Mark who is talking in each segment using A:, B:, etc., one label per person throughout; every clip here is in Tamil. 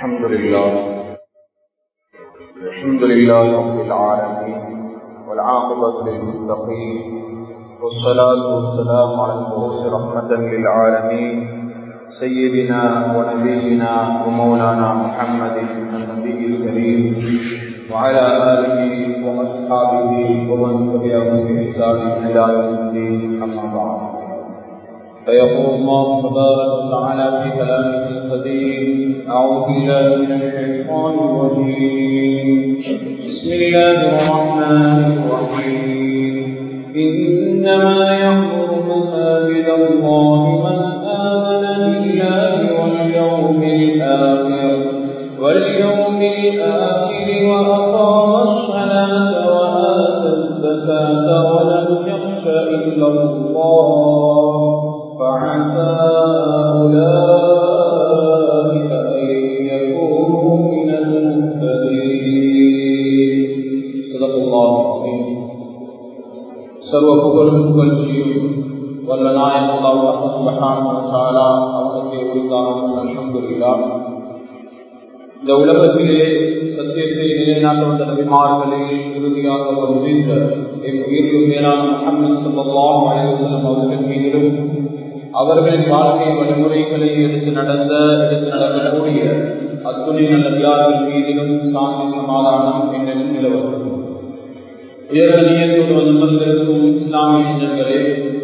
A: الحمد لله الحمد لله رب العالمين والعاقبة للمتقين والصلاة والسلام على المبعوث رحمة للعالمين سيدنا ونبينا ومولانا محمد النبي الكريم وعلى آله وأصحابه ومن تبعهم بإحسان إلى يوم الدين أما بعد فيقول الله تبارك وتعالى في كلامه القديم أعوذ بالله من الشيطان الرجيم بسم الله الرحمن الرحيم إنما يأمر مساجد الله من آمن بالله واليوم الآخر واليوم الآخر وأقام الصلاة وآتى الزكاة ولم يخش إلا الله فعسى أولئك أن يكونوا من المهتدين صدق الله العظيم சர்வ புகழும் புகழ்ச்சியும் வல்ல நாயன் அல்லாஹ் சுப்ஹானஹு வ தஆலா அவனுக்கு உரித்தாகும் அல்ஹம்துலில்லாஹ் இந்த உலகத்திலே சத்தியத்தை நிலைநாட்ட வந்த நபிமார்களில் இறுதியாக முடிந்த என் உயிரிலும் மேலான முகமது சல்லாஹ் அலைவசலம் அவர்கள் மீதிலும் அவர்களின் வாழ்க்கை வழிமுறைகளை எடுத்து நடந்த எடுத்து நடக்கக்கூடிய அத்துணை நல்லவியார்கள் மீதிலும் சாந்தி சமாதானம் என்றும் நிலவரும் உயர்ந்த நீயத்தோடு வந்திருக்கும் இஸ்லாமிய நெஞ்சங்களே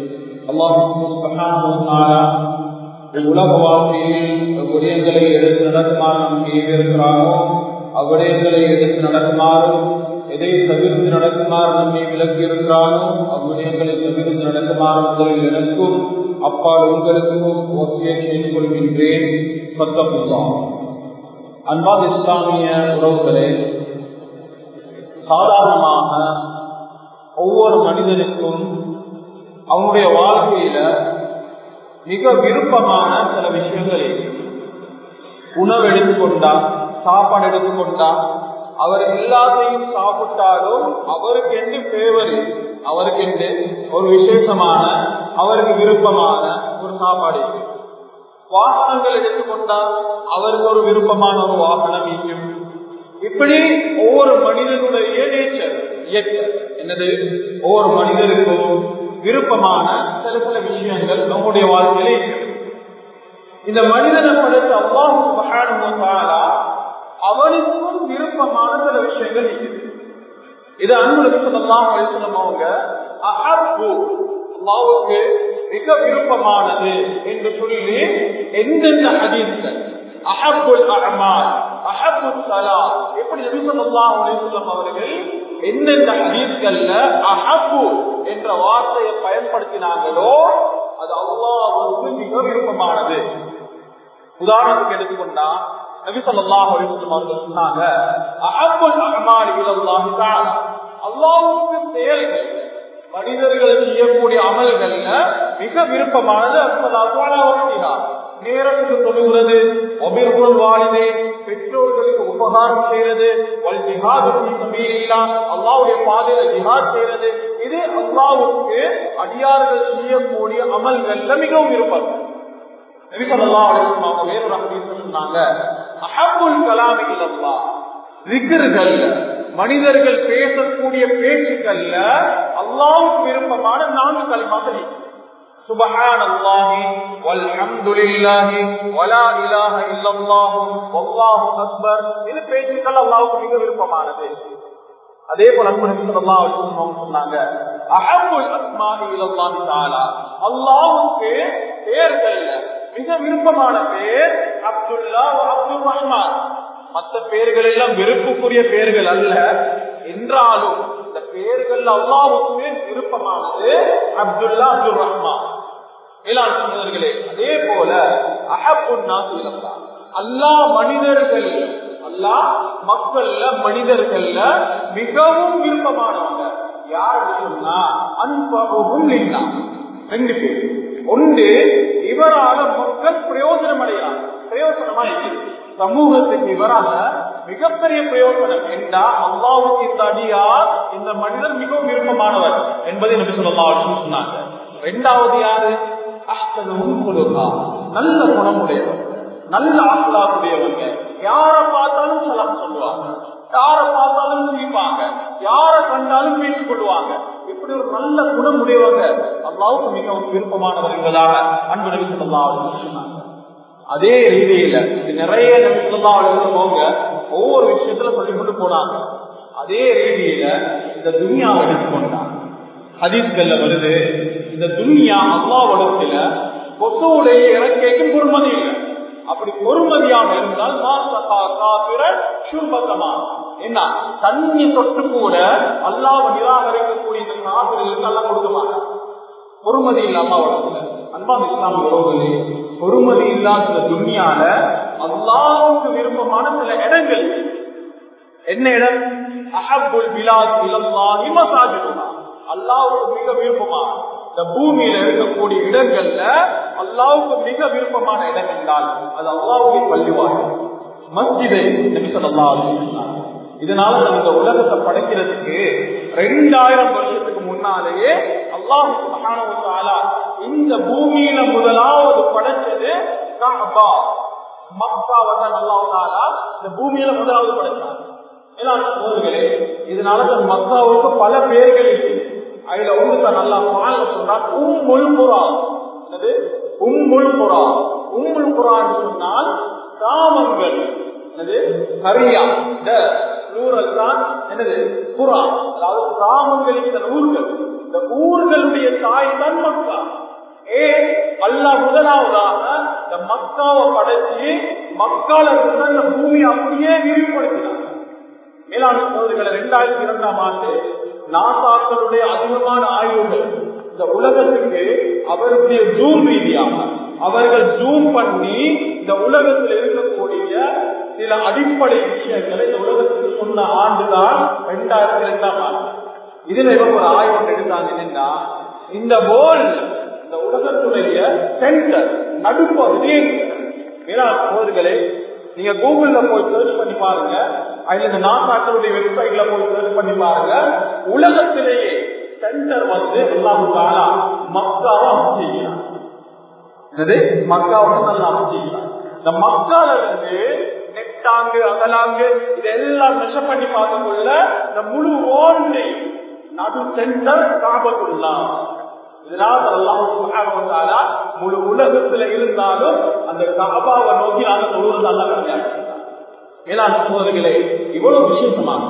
A: அல்லாஹ் உலக வாழ்க்கையில் விடயங்களை எடுத்து நடக்குமாறு நமக்கு ஏவிருக்கிறாரோ அவ்விடயங்களை எடுத்து நடக்குமாறும் எதை தவிர்த்து நடக்குமாறு நம்மை விலக்கி இருக்கிறானோ அவ்விடயங்களை தவிர்த்து நடக்குமாறு முதலில் எனக்கும் அப்பால் உங்களுக்கும் ஓசியை செய்து கொள்கின்றேன் சத்தப்புதான் அன்பாத் இஸ்லாமிய உறவுகளே சாதாரணமாக ஒவ்வொரு மனிதனுக்கும் அவனுடைய வாழ்க்கையில மிக விருப்பமான சில விஷயங்கள் உணவு எடுத்துக்கொண்டா சாப்பாடு எடுத்துக்கொண்டா அவர் எல்லாத்தையும் சாப்பிட்டாலும் அவருக்கு என்று பேவர் அவருக்கு என்று ஒரு விசேஷமான அவருக்கு விருப்பமான ஒரு சாப்பாடு வாகனங்கள் எடுத்துக்கொண்டால் அவருக்கு ஒரு விருப்பமான ஒரு வாகனம் இருக்கும் இப்படி ஒவ்வொரு மனிதனுடைய நேச்சர் இயற்கை என்னது ஒவ்வொரு மனிதருக்கும் விருப்பமான சில சில விஷயங்கள் நம்முடைய வாழ்க்கையிலே இந்த மனிதனை படைத்த அல்லாஹு அவனுக்கும் விருப்பமான சில விஷயங்கள் இருக்குது இது அன்புக்கு அல்லாஹ் அவங்க அஹப்பு அல்லாவுக்கு மிக விருப்பமானது என்று சொல்லி எந்தெந்த ஹதீஸ்கள் அஹப்புல் அஹமால் அஹப்பு சலா எப்படி நபி ஸல்லல்லாஹு அலைஹி வஸல்லம் அவர்கள் எந்தெந்த ஹதீஸ்கள்ல அஹப்பு என்ற வார்த்தையை பயன்படுத்தினாங்களோ அது அல்லாஹ்வுக்கு மிக விருப்பமானது உதாரணத்துக்கு எடுத்துக்கொண்டா நபி ஸல்லல்லாஹு அலைஹி வஸல்லம் அவர்கள் சொன்னாங்க அஹப்புல் அஹமால் இலல்லாஹி தஆலா அல்லாஹ்வுக்கு செயல்கள் மனிதர்கள் செய்யக்கூடிய அமல்கள்ல மிக விருப்பமானது அஸ்ஸலாத்து அலா வக்திஹா நேரத்துக்கு தொழுகிறது ஒபிர்குல் வாலிதே பெற்றோர்களுக்கு உபகாரம் செய்யறது வல் ஜிஹாது ஃபீ சபீலில்லாஹ் அல்லாஹ்வுடைய பாதையில ஜிஹாத் செய்யறது இது அல்லாஹ்வுக்கு அடியார்கள் செய்யக்கூடிய அமல்கள்ல மிகவும் விருப்பம் நபி ஸல்லல்லாஹு அலைஹி வஸல்லம் அவங்க வேறொரு ஹதீஸ்ல சொன்னாங்க அஹப்புல் கலாமி இலல்லாஹ் ذிக்ர்கள் மனிதர்கள் பேசக்கூடிய பேச்சுக்கள்ல அல்லாஹ்வுக்கு விருப்பமான நான்கு கலிமாக்கள் سبحان الله والحمد لله ولا اله الا الله والله اكبر இது பேச்சுக்கள் அல்லாஹ்வுக்கு மிக விருப்பமானது அதே போல அன்பு நபி ஸல்லல்லாஹு அலைஹி வஸல்லம் சொன்னாங்க அஹப்புல் அஸ்மாஇ இலல்லாஹி தஆலா அல்லாஹ்வுக்கு பெயர்கள்ல மிக விருப்பமான பேர் அப்துல்லா அப்துல் ரஹ்மான் மற்ற பெயர்கள் எல்லாம் வெறுப்புக்குரிய பெயர்கள் அல்ல என்றாலும் இந்த பெயர்கள் அல்லாவுக்கு விருப்பமானது அப்துல்லா அப்துல் ரஹ்மான் மேலாண் சகோதரர்களே அதே போல அஹப்புன்னா இலக்கா அல்லா மனிதர்கள் அல்லா மக்கள்ல மனிதர்கள்ல மிகவும் விருப்பமானவங்க யாருன்னு சொன்னா அன்பகும் இல்லா ரெண்டு பேர் ஒன்று இவரால மக்கள் பிரயோஜனம் அடையலாம் பிரயோஜனமா இருக்கு சமூகத்துக்கு இவராக மிகப்பெரிய பிரயோஜனம் என்றா அல்லாவுக்கு இந்த அடியார் இந்த மனிதன் மிகவும் விருப்பமானவர் என்பதை நபி சொல்லா சொன்னாங்க இரண்டாவது யாரு அஹ்சனுஹு குலுகா. நல்ல குணமுடையவர் நல்ல ஆக்கலாக்குடையவங்க யார பார்த்தாலும் சலாம் சொல்லுவாங்க யார பார்த்தாலும் சிரிப்பாங்க யார கண்டாலும் பேசிக் கொள்வாங்க இப்படி ஒரு நல்ல குணமுடையவங்க அல்லாவுக்கு மிகவும் விருப்பமானவர் என்பதாக அன்பு நபி சொல்லலாம் சொன்னாங்க அதே ரீதியில இது நிறைய நபி சொல்லலாம் போங்க ஒவ்வொரு விஷயத்துல சொல்லி கொண்டு போனாங்க அதே ரீதியில இந்த துனியாவை எடுத்துக்கொண்டாங்க ஹதீஸ்கள்ல வருது இந்த துனியா அல்லாவிடத்துல கொசுவுடைய இறக்கைக்கும் பொறுமதி இல்லை அப்படி பொறுமதியாக இருந்தால் என்ன தண்ணி சொட்டு கூட அல்லாவை நிராகரிக்கக்கூடிய இந்த காப்பிர்களுக்கு எல்லாம் கொடுக்குவாங்க பொறுமதி இல்லாம வளர்க்கல அன்பாம் இஸ்லாம் உறவுகளே பொறுமதி இல்லாத சில துணியால அல்லாவுக்கு விருப்பமான சில இடங்கள் என்ன இடம் அஹபுல் பிலாத் இலல்லாஹி மசாஜிதுனா அல்லாவுக்கு மிக விருப்பமா இந்த பூமியில இருக்கக்கூடிய இடங்கள்ல அல்லாவுக்கு மிக விருப்பமான இடங்கள் தான் அது அல்லாவுடைய பள்ளிவாய் மஸ்ஜிதை நபி சொல்லா இதனால நம்ம இந்த உலகத்தை படைக்கிறதுக்கு ரெண்டாயிரம் வருஷத்துக்கு முன்னாலேயே அல்லாஹு இந்த பூமியில முதலாவது படைச்சது காபா மக்காவை தான் அல்லாஹாலா இந்த பூமியில முதலாவது படைச்சாங்க சோதர்களே இதனால மக்காவுக்கு பல பேர்கள் இருக்கு அதுல ஒன்று தான் நல்லா பாடல சொன்னால் உம்முல் புறா என்னது உம்முல் புறா உம்முல் புறான்னு சொன்னால் கிராமங்கள் என்னது ஹரியா ரூரல் தான் என்னது புறா அதாவது கிராமங்கள் இந்த ஊர்கள் இந்த ஊர்களுடைய தாய் தான் மக்கா ஏ அல்ல முதலாவதாக இந்த மக்காவை படைச்சு மக்கால இருந்த இந்த பூமி அப்படியே விரிவுபடுத்தினாங்க மேலாண் சோதரிகளை இரண்டாயிரத்தி இரண்டாம் ஆண்டு நாசாக்களுடைய அதிகமான ஆய்வுகள் இந்த உலகத்துக்கு அவருடைய ஜூம் ரீதியாக அவர்கள் ஜூம் பண்ணி இந்த உலகத்தில் இருக்கக்கூடிய சில அடிப்படை விஷயங்களை இந்த உலகத்துக்கு சொன்ன ஆண்டுதான் இரண்டாயிரத்தி இரண்டாம் ஆண்டு இதுல இவங்க ஒரு ஆய்வு எடுத்தாங்க என்னன்னா இந்த போல் இந்த உலகத்துடைய சென்டர் நடுப்பகுதி மேலாண் சோதரிகளே நீங்க கூகுள்ல போய் சர்ச் பண்ணி பாருங்க அதுல இந்த நாட்டாக்களுடைய வெப்சைட்ல போய் சர்ச் பண்ணி பாருங்க உலகத்திலேயே சென்டர் வந்து அல்லாஹு தாலா மக்காவை அமைச்சிருக்கிறான் மக்காவை நல்லா அமைச்சிருக்கிறான் இந்த மக்கால இருந்து நெட்டாங்கு அகலாங்கு இதெல்லாம் மெஷர் பண்ணி பார்க்கக்குள்ள இந்த முழு ஓன்லி நடு சென்டர் காபத்துள்ளா இதனால் அல்லாஹு முழு உலகத்துல இருந்தாலும் அந்த காபாவை நோக்கி நாங்கள் தொழுவது அல்ல கிடையாது மேலாண் சோதரிகளே இவ்வளவு விசேஷமாக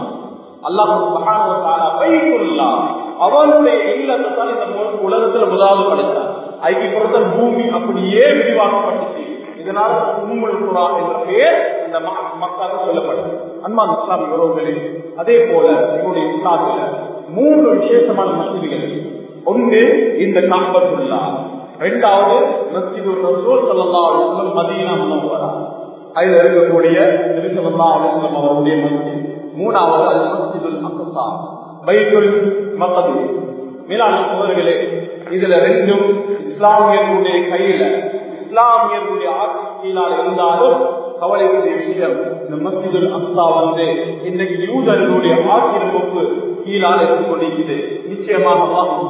A: அல்லாஹ் அவனுடைய இல்லத்தை தான் இந்த உலகத்துல முதலாவது படைத்தார் ஐக்கிய பொறுத்த பூமி அப்படியே விரிவாக்கப்பட்டுச்சு இதனால உம்முல் குரா என்ற பெயர் இந்த மக்களுக்கு சொல்லப்படுது அன்பான் இஸ்லாமிய உறவுகளே அதே போல இவருடைய இஸ்லாமிய மூன்று விசேஷமான மசூதிகள் ஒன்று இந்த காப்பத்துள்ளா இரண்டாவது மஸ்ஜிது ரசூல் ஸல்லல்லாஹு அலைஹி வஸல்லம் மதீனா முனவ்வரா அதில் இருக்கக்கூடிய நபி ஸல்லல்லாஹு அலைஹி வஸல்லம் அவருடைய மஸ்ஜித் மூணாவது அல் மஸ்ஜிதுல் அக்ஸா பைத்துல் மக்தீஸ் மீனான சோதர்களே இதுல ரெண்டும் இஸ்லாமியர்களுடைய கையில இஸ்லாமியர்களுடைய ஆட்சி கீழால் இருந்தாலும் கவலைக்குரிய விஷயம் இந்த மஸ்ஜிதுல் அக்ஸா வந்து இன்னைக்கு யூதர்களுடைய ஆக்கிரமிப்பு கீழால் இருந்து கொண்டிருக்கிறது நிச்சயமாக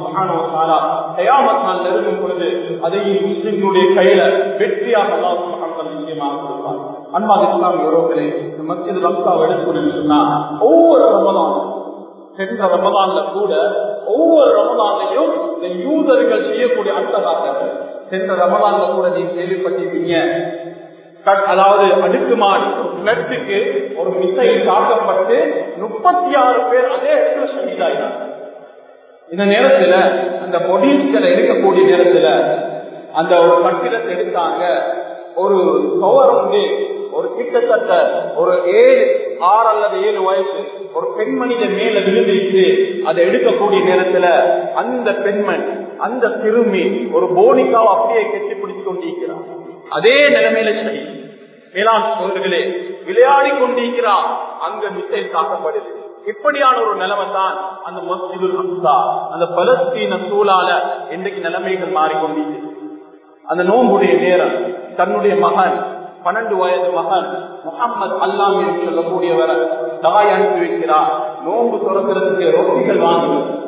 A: தயாமத் நாள் நெருங்கும் பொழுது அதையும் முஸ்லிம்களுடைய கையில வெற்றியாக அல்லாஹ் நிச்சயமாக கொடுப்பார் அன்பாக இஸ்லாமிய உறவுகளே இந்த மஸ்ஜிது அக்ஸாவை எடுத்துக்கொண்டு சொன்னா ஒவ்வொரு ரமதானும் சென்ற ரமதான்ல கூட ஒவ்வொரு ரமதான்லையும் இந்த யூதர்கள் செய்யக்கூடிய அட்டகாசங்கள் சென்ற ரமதான்ல கூட நீங்க கேள்விப்பட்டிருக்கீங்க அதாவது அடுக்குமாடி கிணத்துக்கு ஒரு மிசைல் தாக்கப்பட்டு முப்பத்தி ஆறு பேர் அதே இடத்துல ஷஹீதாயினாங்க இந்த நேரத்துல அந்த பொடிகளை எடுக்கக்கூடிய நேரத்துல அந்த ஒரு கட்டிடத்தை எடுத்தாங்க ஒரு சோர் வந்து ஒரு கிட்டத்தட்ட ஒரு ஏழு ஆறு அல்லது ஏழு வயசு ஒரு பெண்மணித மேல விழுந்திருக்கு அதை எடுக்கக்கூடிய நேரத்துல அந்த பெண்மண் அந்த சிறுமி ஒரு போனிக்காவை அப்படியே கெட்டி பிடிச்சு கொண்டிருக்கிறார் அதே நிலைமையில சரி மேலாண் சோழர்களே விளையாடி கொண்டிருக்கிறார் அங்க மிசைல் தாக்கப்படுது இப்படியான ஒரு நிலைமை தான் அந்த மஸ்ஜிதுல் ஹம்சா அந்த பலஸ்தீன சூழால இன்றைக்கு நிலைமைகள் மாறிக்கொண்டிருக்கு அந்த நோம்புடைய நேரம் தன்னுடைய மகன் பன்னெண்டு வயது மகன் முகமது அல்லாம் என்று சொல்லக்கூடியவர் தாய் அனுப்பி வைக்கிறார் நோன்பு துறக்கிறதுக்கு ரொட்டிகள் வாங்குவது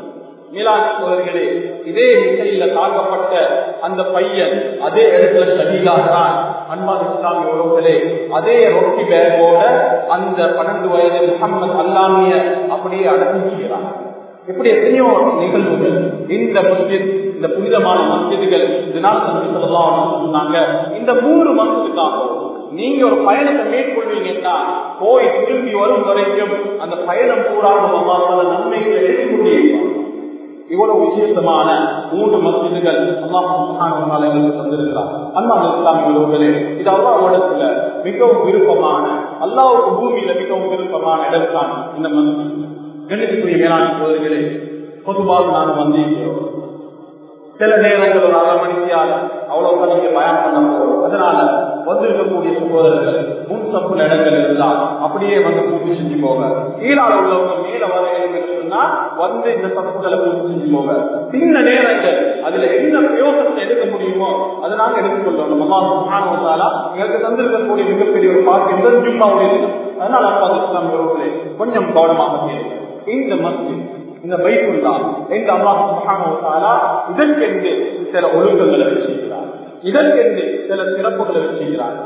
A: மீளான சோதர்களே இதே இசையில தாக்கப்பட்ட அந்த பையன் அதே இடத்துல சதீலாகிறான் அன்பான் இஸ்லாமிய உறவுகளே அதே ரொட்டி பேக்கோட அந்த பன்னெண்டு வயது முகமது அல்லாமிய அப்படியே அடக்கம் செய்கிறான் இப்படி எத்தனையோ நிகழ்வுகள் இந்த மஸ்ஜித் இந்த புனிதமான மஸ்ஜிதுகள் இதனால் சொன்னாங்க இந்த மூணு மஸ்ஜிதுக்காகவும் நீங்க ஒரு பயணத்தை மேற்கொள்வீங்கன்னா போய் திரும்பி வரும் வரைக்கும் அந்த பயணம் பூராக நன்மைகளை எழுதி கொண்டே இவ்வளவு விசேஷமான மூன்று மசிதுகள் அல்லாஹ் தந்திருக்கிறார் அண்ணா இஸ்லாமிய உறவுகளே இது அல்லாஹ்விடத்துல மிகவும் விருப்பமான அல்லாவுக்கு பூமியில மிகவும் விருப்பமான இடம் தான் இந்த மசித் கணிதத்துக்குரிய மேலான சோதரிகளே பொதுவாக நான் வந்திருக்கிறோம் சில நேரங்கள் ஒரு அரை மணித்தியால அவ்வளவு நீங்க பயணம் பண்ண போறோம் அதனால வந்திருக்கக்கூடிய சகோதரர்கள் முன் சப்புல இடங்கள் இருந்தால் அப்படியே வந்து பூர்த்தி செஞ்சு போக கீழால உள்ளவங்க மேல வர சொன்னா வந்து இந்த சப்புகளை பூர்த்தி செஞ்சு போக சின்ன நேரங்கள் அதுல என்ன பிரயோசனத்தை எடுக்க முடியுமோ அதை நாங்க எடுத்துக்கொள்ளணும் நம்ம எங்களுக்கு தந்திருக்கக்கூடிய மிகப்பெரிய ஒரு பார்க்க ஜும்மாவுடைய அதனால அப்பா இஸ்லாம் உறவுகளே கொஞ்சம் கவனமாக கேளுங்க இந்த மஸ்ஜித் இந்த பைக்குல்லா இந்த அல்லாஹாலா இதற்கென்று சில ஒழுக்கங்களை வச்சிருக்கிறார் இதற்கென்று சில சிறப்புகளை வச்சிருக்கிறார்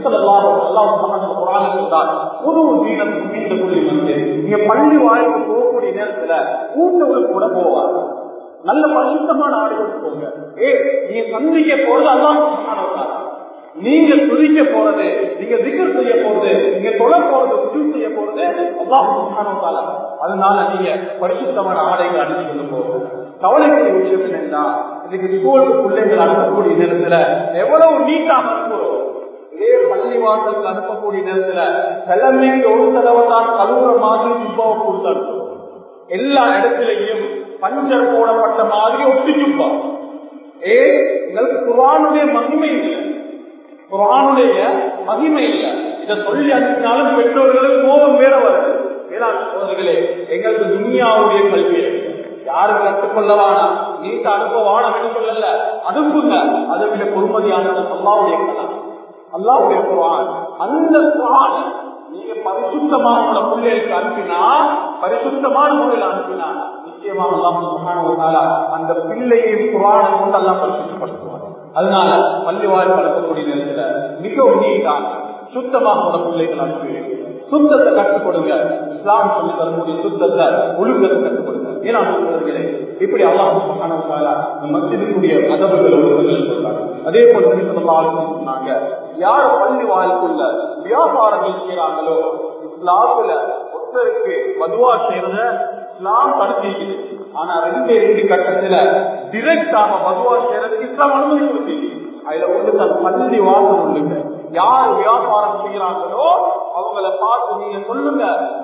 A: ஒரு வீரம் மீண்ட புள்ளி வந்து நீங்க பள்ளி வாய்ப்பு போகக்கூடிய நேரத்துல கூட்டங்களுக்கு கூட போவார் நல்ல பரிசுத்தமான ஆடுகள் போங்க ஏ நீங்க சந்திக்க போறது அல்லாஹ் நீங்க துதிக்க போறது நீங்க திக்கர் செய்ய போறது நீங்க தொலை போறது சுஜூ செய்ய போறது அல்லாஹ் அதனால நீங்க பரிசுத்தமான ஆடைகள் அணிஞ்சு கொண்டு போகும் கவலைக்குரிய விஷயம் என்னன்னா இன்னைக்கு ஸ்கூலுக்கு பிள்ளைகள் அனுப்பக்கூடிய நேரத்துல எவ்வளவு நீட்டாக அனுப்புறோம் இதே பள்ளி வாசலுக்கு அனுப்பக்கூடிய நேரத்துல கிழமைக்கு ஒரு தடவை தான் கழுவுற மாதிரி ஜுப்பாவை கொடுத்து அனுப்புறோம் எல்லா இடத்திலையும் பஞ்சர் போடப்பட்ட மாதிரி ஒட்டி ஜுப்பா ஏ எங்களுக்கு குரானுடைய மகிமை இல்லை குரானுடைய மகிமை இல்லை இதை சொல்லி அனுப்பினாலும் பெற்றோர்களுக்கு கோபம் வேற வருது வேளாண் சோதர்களே எங்களுக்கு துனியாவுடைய கல்வி யாரும் கற்றுக்கொள்ளவானா நீட்ட அனுப்ப வானம் என்று சொல்லல அனுப்புங்க அதை விட பொறுமதியானது அல்லாவுடைய கலாம் அல்லாவுடைய குரான் அந்த குரான் நீங்க பரிசுத்தமான உங்களோட பிள்ளைகளுக்கு அனுப்பினா பரிசுத்தமான முறையில் அனுப்பினா நிச்சயமாக அல்லாஹ் அந்த பிள்ளையை குரானை கொண்டு எல்லாம் பரிசுத்தப்படுத்துவார் அதனால பள்ளி வாழ்வு வளர்க்கக்கூடிய நேரத்துல மிகவும் நீட்டாக சுத்தமாக உள்ள பிள்ளைகள் அனுப்பி சுத்தத்தை கற்றுக் கொடுங்க இஸ்லாம் சொல்லி தரக்கூடிய சுத்தத்தை ஒழுங்கத்தை கற்றுக் கொடுங்க ஏன்னா இப்படி அல்லாஹ் மத்தியக்கூடிய கதவுகள் ஒழுங்குகள் சொல்றாங்க அதே போல சொன்னாங்க யார் பள்ளி வாழ்க்குள்ள வியாபாரங்கள் செய்யறாங்களோ இஸ்லாத்துல ஒருத்தருக்கு மதுவா செய்யறத இஸ்லாம் தடுத்திருக்குது ஆனா ரெண்டு ரெண்டு கட்டத்துல டிரெக்டாக மதுவா செய்யறதுக்கு இஸ்லாம் அனுமதி கொடுத்து அதுல வந்து தன் பள்ளி வாசல் உள்ளுங்க யார் வியாபாரம் செய்யறாங்களோ அவங்கள பார்த்து நீங்க சொல்லுங்க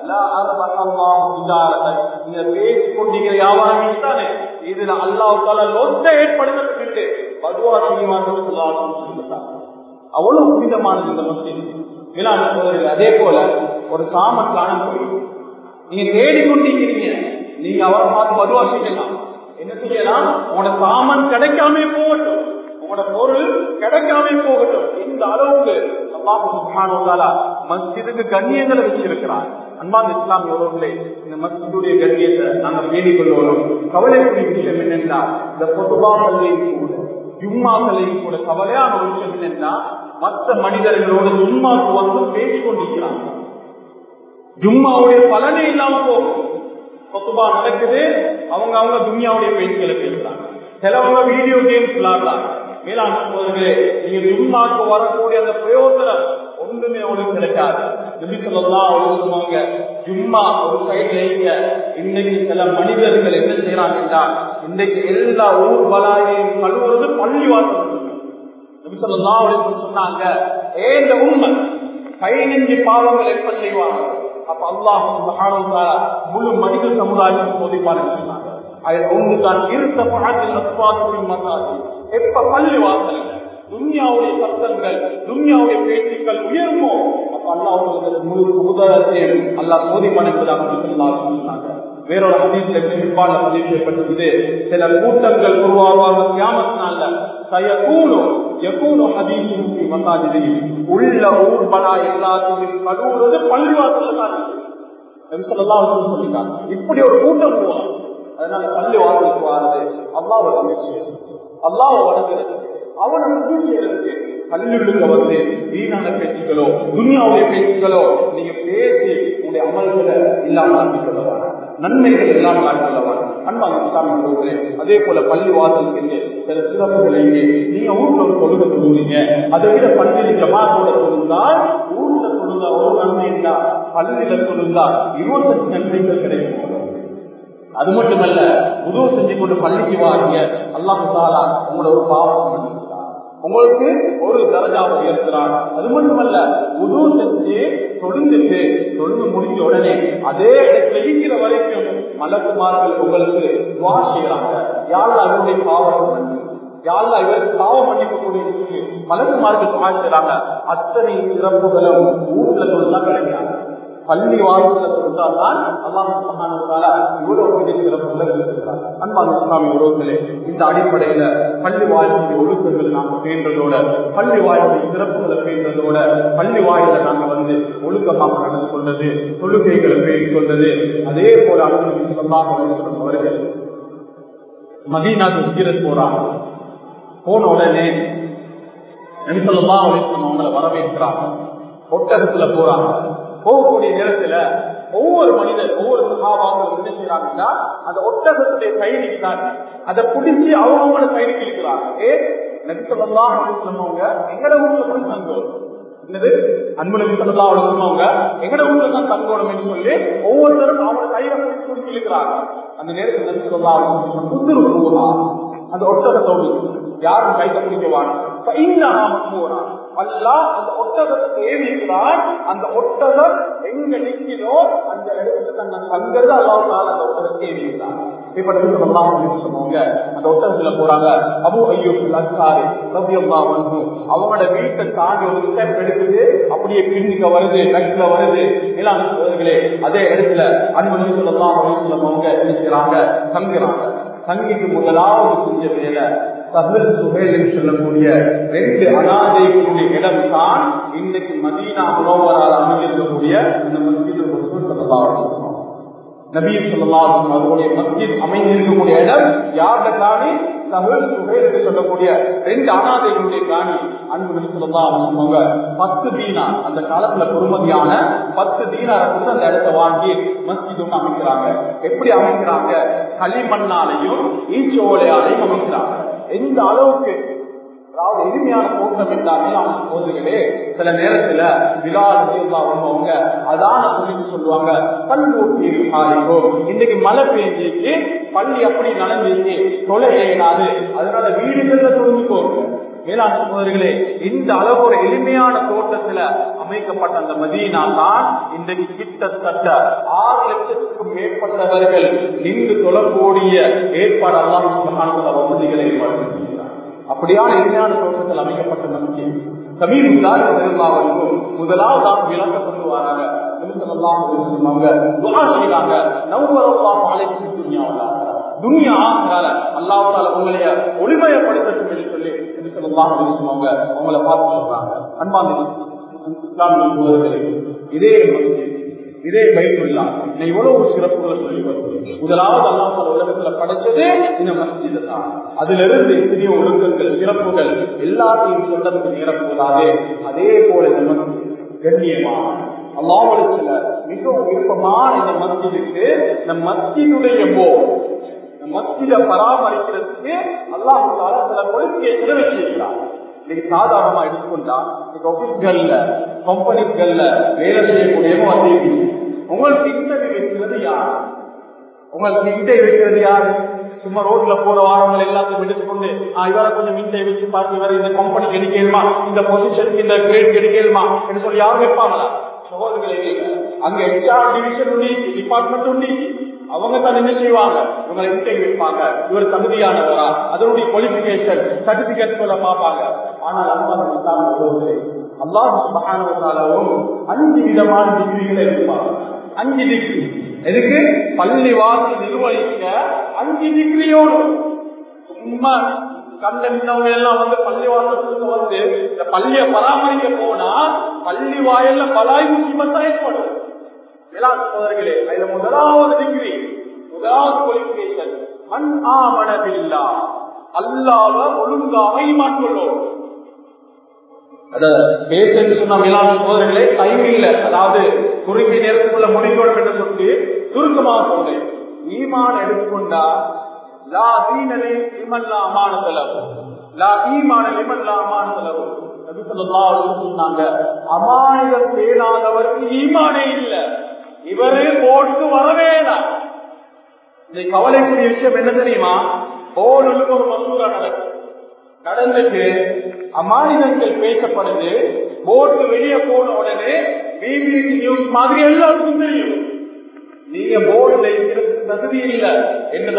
A: நீங்க பேசி கொண்டீங்க வியாபாரம் தானே இதுல அல்லாவுக்கால லொத்த ஏற்படுத்தப்பட்டு மதுவா செய்வாங்க அவ்வளவு புனிதமானது இந்த முஸ்லீம் விழான சோதரிகள் அதே போல ஒரு சாமன் காண நீங்க தேடிக்கொண்டிருக்கிறீங்க நீங்க அவர் பார்த்து மதுவா செய்யலாம் என்ன செய்யலாம் உங்களோட சாமன் கிடைக்காம போகட்டும் உங்களோட பொருள் கிடைக்காம போகட்டும் இந்த அளவுக்கு மஸ்ஜிதுக்கு கண்ணியங்களை வச்சிருக்கிறார் அன்பாந்த இஸ்லாம் எவ்வளவுகளே இந்த மஸ்ஜிதுடைய கண்ணியத்தை நாங்கள் பேணிக் கொள்வோம் கவலைக்குரிய விஷயம் என்னென்னா இந்த பொதுவாகலையும் கூட ஜும்மாக்களையும் கூட கவலையான ஒரு விஷயம் என்னென்னா மற்ற மனிதர்களோட ஜும்மாக்கு வந்து பேசிக் கொண்டிருக்கிறாங்க ஜும்மாவுடைய பலனே இல்லாம போகும் கொத்துபா நடக்குது அவங்க அவங்க துன்யாவுடைய பேச்சுகளை பேசுறாங்க சிலவங்க வீடியோ கேம்ஸ் விளையாடுறாங்க மேலாண் சோதர்களே நீங்க ஜும்மாக்கு வரக்கூடிய அந்த பிரயோசனம் ஒன்றுமே உங்களுக்கு கிடைக்காது எப்படி சொல்லலாம் சொல்லுவாங்க ஜும்மா ஒரு சைட்ல இன்னைக்கு சில மனிதர்கள் என்ன செய்யறாங்கன்னா இன்னைக்கு எல்லா ஊர் பலாயையும் கழுவுறது பள்ளி வாசல் சொன்னாங்க ஏந்த உண்மை பதினஞ்சு பாவங்கள் எப்ப செய்வாங்க அப்ப அல்லாஹ் முழு மனித சமுதாயம் சோதிப்பாருன்னு சொன்னாங்க அதில் ஒன்று தான் இருந்த பழத்தில் மசாஜி எப்ப பள்ளி வாசல் துன்யாவுடைய சத்தங்கள் துன்யாவுடைய பேச்சுக்கள் உயர்மோ அப்ப அல்லாஹ் முழு சமுதாயத்தையும் அல்லாஹ் சோதிப்படைப்பதாக சொன்னாங்க வேறொரு ஹதீஸ்ல பிற்பால பதிவு செய்யப்பட்டிருக்குது சில கூட்டங்கள் உருவாவாங்க கியாமத்தினால சயகூனும் எக்கூனும் ஹதீசும் மசாஜிதையும் உள்ள ஊர் பலா எல்லாத்தையும் கழுவுறது பள்ளிவாசல்ல தான் சொல்லிட்டாங்க இப்படி ஒரு கூட்டம் உருவாகும் அதனால பள்ளி வாசலுக்கு வாரது அல்லாவை வணங்குறது அல்லாவை வணங்குறது அவனை உதவி செய்யறதுக்கு பள்ளிகளுக்கு வந்து வீணான பேச்சுகளோ துனியாவுடைய பேச்சுகளோ நீங்க பேசி உங்களுடைய அமல்களை இல்லாமல் ஆக்கிக் கொள்ளவாங்க நன்மைகள் இல்லாமல் ஆக்கிக் கொள்ளவாங்க அன்பாங்க இஸ்லாமிய அதே போல பள்ளி வாசலுக்கு சில சிறப்புகளை நீங்க ஊர்ல ஒரு தொழுகை தொழுவீங்க அதை விட பள்ளியில் ஜமாத்தோட தொழுந்தால் ஊர்ல தொழுந்தா ஒரு நன்மை இருந்தா பள்ளியில தொழுந்தா இருபத்தஞ்சு நன்மைகள் கிடைக்கும் அது மட்டுமல்ல உதவு செஞ்சு கொண்டு பள்ளிக்கு வாங்க அல்லாஹ் தாலா உங்களோட ஒரு பாவம் உங்களுக்கு ஒரு தரஜாவை உயர்த்துறான் அது மட்டுமல்ல உதவு செஞ்சு தொழுந்துட்டு தொழுந்து முடிஞ்ச உடனே அதே இடத்துல இருக்கிற வரைக்கும் மலக்குமார்கள் உங்களுக்கு துவா செய்யறாங்க யாரும் அவருடைய பாவம் யாழ்லா இவருக்கு பாவம் மன்னிக்கக்கூடிய மலக்குமார்கள் துவா செய்யறாங்க அத்தனை சிறப்புகளும் ஊர்ல சொல்லலாம் கிடைக்கிறாங்க பள்ளி வாழ்வுல சொல்றால்தான் அல்லாஹ் சுபஹானஹு இவ்வளவு பெரிய சிறப்புகள் இருக்கிறார் அன்பான இஸ்லாமிய உறவுகளே இந்த அடிப்படையில பள்ளி வாழ்வுடைய ஒழுக்கங்கள் நாம பேன்றதோட பள்ளி வாழ்வுடைய சிறப்புகளை பேன்றதோட பள்ளி வாயில நாங்க வந்து ஒழுக்கமாக நடந்து கொண்டது தொழுகைகளை பேசிக் கொண்டது அதே போல அனுமதி சொல்லமாக அவர்கள் மதீனாக்கு ஹிஜ்ரத் போறாங்க போன உடனே நபிசல்லா அலிஸ்லாம் அவங்களை வரவேற்கிறாங்க ஒட்டகத்துல போறாங்க போகக்கூடிய நேரத்துல ஒவ்வொரு மனிதர் ஒவ்வொரு சகாபாக்களும் என்ன செய்யறாங்கன்னா அந்த ஒட்டகத்துடைய கயிறு தான் அதை பிடிச்சி அவங்களோட கயிறு இருக்கிறாங்க ஏ நபிசல்லா அலிஸ்லாம் அவங்க எங்கட ஊர்ல கூட தங்கம் என்னது அன்புநபி சொல்லா அவங்க எங்கட ஊர்ல தான் தங்கோணும் என்று சொல்லி ஒவ்வொருத்தரும் அவங்க கையில பிடிச்சி இருக்கிறாங்க அந்த நேரத்தில் நபி சொல்லா புத்துரு அந்த ஒட்டகத்தோடு யாரும் கைத்த பிடிக்கவான் அல்லா அந்த ஒட்டகத்தை தேவைக்கிறார் அந்த ஒட்டகம் எங்க நிற்கிறோ அந்த இடத்துல தன்னை தங்கது அல்லாவுனால அந்த ஒட்டகத்தை தேவைக்கிறார் இப்ப நபி சொல்லுவாங்க அந்த ஒட்டகத்துல போறாங்க அபு ஐயோ அச்சாரி ரபியம்மா வந்து அவங்களோட வீட்டை தாண்டி ஒரு ஸ்டெப் எடுக்குது அப்படியே பின்னிக்க வருது நட்ல வருது எல்லாம் சோதர்களே அதே இடத்துல அன்பு நபி சொல்லலாம் அவங்க என்ன செய்யறாங்க தங்குறாங்க தங்கிக்கு முதலாவது செஞ்ச வேலை சஹல் சுஹேல் என்று சொல்லக்கூடிய ரெண்டு அனாதைகளுடைய இடம் தான் இன்னைக்கு மதீனா உணவரால் அமைந்திருக்கக்கூடிய இந்த மஸ்ஜித் சொல்லலாம் நபீர் சொல்லலாம் அவருடைய மஸ்ஜித் அமைந்திருக்கக்கூடிய இடம் யார்ட காணி சஹல் சுஹேல் என்று சொல்லக்கூடிய ரெண்டு அனாதைகளுடைய காணி அன்பு நபி சொல்லலாம் அவங்க பத்து தீனா அந்த காலத்துல பொறுமதியான பத்து தீனாரை கொண்டு அந்த இடத்தை வாங்கி மஸ்ஜித் ஒன்று அமைக்கிறாங்க எப்படி அமைக்கிறாங்க களிமண்ணாலையும் ஈச்சோலையாலையும் அமைக்கிறாங்க எந்த அளவுக்கு அதாவது எளிமையான தோட்டம் என்றாலும் போதுகளே சில நேரத்துல விழா அவங்க அதான சொல்லிட்டு சொல்லுவாங்க கல்லூட்டி ஆரிக்கும் இன்னைக்கு மழை பெஞ்சிச்சு பள்ளி அப்படி நனைஞ்சிச்சு தொலை ஏனாது அதனால வீடுகள்ல தொழுந்துக்கோங்க மேலாண் சகோதரிகளே இந்த அளவு ஒரு எளிமையான தோட்டத்துல அமைக்கப்பட்ட அந்த மதீனா தான் இன்றைக்கு கிட்டத்தட்ட ஆறு லட்சத்துக்கும் மேற்பட்டவர்கள் நின்று தொழக்கூடிய ஏற்பாடு அல்லாஹ் வசதிகளை ஏற்படுத்தியிருக்கிறார் அப்படியான எளிமையான தோட்டத்தில் அமைக்கப்பட்ட நம்பிக்கை சமீபத்தார் பெரும்பாவனுக்கும் முதலாவதாக விளக்க கொண்டு வராங்க துனியா அல்லாஹால உங்களைய ஒளிமயப்படுத்தட்டும் என்று சொல்லி அவங்க உங்களை பார்த்து சொல்றாங்க அன்பாந்த இதே இதே பைபிள்லா எவ்வளவு சிறப்புகளை சொல்லி வரும் முதலாவது அல்லாஹ் உலகத்துல படைச்சதே இந்த மஸ்ஜித் தான் அதுல இருந்து எத்தனையோ ஒழுக்கங்கள் சிறப்புகள் எல்லாத்தையும் சொல்லத்துக்கு நேரப்போதாதே அதே போல இந்த மஸ்ஜித் கண்ணியமான அல்லாஹிடத்துல மிகவும் விருப்பமான இந்த மஸ்ஜிதுக்கு இந்த மஸ்ஜிதுடைய போ மஸ்ஜித பராமரிக்கிறதுக்கு அல்லாஹால சில கொள்கையை நிறைவேற்றிருக்கிறார் இன்னைக்கு சாதாரணமா எடுத்துக்கொண்டா இன்னைக்கு ஆபீஸ்கள்ல கம்பெனிஸ்கள்ல வேலை செய்யக்கூடியவங்க வந்து உங்களுக்கு இன்டர்வியூ வைக்கிறது யார் உங்களுக்கு இன்டர்வியூ வைக்கிறது யாரு சும்மா ரோட்ல போற வாரங்கள் எல்லாத்தையும் எடுத்துக்கொண்டு இவரை கொஞ்சம் இன்டர்வியூ வச்சு பார்த்து இவரை இந்த கம்பெனிக்கு எடுக்கலுமா இந்த பொசிஷனுக்கு இந்த கிரேட் எடுக்கலுமா என்று சொல்லி யாரும் வைப்பாங்களா சகோதரர்களே அங்க ஹெச்ஆர் டிவிஷன் உண்டு டிபார்ட்மெண்ட் உண்டு அவங்க தான் என்ன செய்வாங்க இவங்களை இன்டர்வியூ வைப்பாங்க இவர் தகுதியானவரா அதனுடைய குவாலிபிகேஷன் சர்டிபிகேட் சொல்ல பார்ப்பாங்க ஆனால் அல்லாஹ் இஸ்லாமிய அல்லாஹ் சுபஹானவத்தாலும் அஞ்சு விதமான டிகிரிகளை இருப்பாங்க அஞ்சு டிகிரி எதுக்கு பள்ளி வாசல் நிர்வகிக்க அஞ்சு டிகிரியோடு சும்மா கண்ட மின்னவங்க எல்லாம் வந்து பள்ளி வாசலுக்கு வந்து இந்த பள்ளியை பராமரிக்க போனா பள்ளி வாயில பலாய் முக்கியமத்தான் ஏற்படும் சோதர்களே அதுல முதலாவது டிகிரி முதலாவது குவாலிபிகேஷன் மண் ஆமணவில்லா அல்லாவ ஒழுங்காக ஈமான் கொள்ளோம் அத பேசுன்னு சொன்ன மேலான சோதனைகளே டைம் இல்ல அதாவது குறுகிய நேரத்துக்குள்ள முடிக்கணும் என்று சொல்லி சுருக்கமாக சொன்னேன் ஈமான் எடுத்துக்கொண்டா லா தீனலே இமல்லா அமான செலவு லா ஈமான இமல்லா அமான செலவு நபி ஸல்லல்லாஹு அலைஹி வஸல்லம் சொன்னாங்க அமானிதம் பேணாதவருக்கு ஈமானே இல்ல இவரே போட்டு வரவேதான் இந்த கவலைக்குரிய விஷயம் என்ன தெரியுமா போர்டுக்கு ஒரு மசூரா நடக்கும் நடந்துட்டு அமானிதங்கள் பேசப்படுது போர்டு வெளியே போன உடனே பிபிசி நியூஸ் மாதிரி எல்லாருக்கும் தெரியும் நீங்க போர்டுல இருக்கிறது தகுதி இல்ல என்று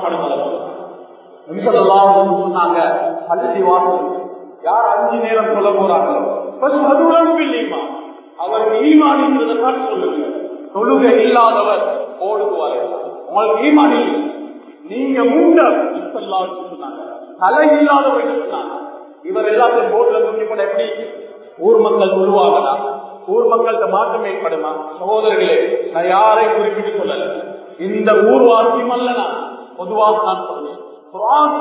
A: எல்லாம் சொன்னாங்க பள்ளி வாசல் யார் அஞ்சு நேரம் சொல்ல போறாங்களோ அது உலகம் இல்லையுமா அவருக்கு ஈமானின்றதான் சொல்லுங்க தொழுகை இல்லாதவர் ஓடுவார் உங்களுக்கு ஈமான் இல்லை நீங்க மூண்ட சொன்னாங்க தலை இல்லாதவர் சொன்னாங்க இவர் எல்லாத்தையும் போர்டுல தூக்கி போட எப்படி ஊர் மக்கள் சொல்லுவாங்களா ஊர் மக்கள்கிட்ட மாற்றம் ஏற்படுமா சகோதரர்களே நான் யாரை குறிப்பிட்டு சொல்லல இந்த ஊர்வாசியும் அல்ல நான் பொதுவாக நான் சொல்றேன் குரான்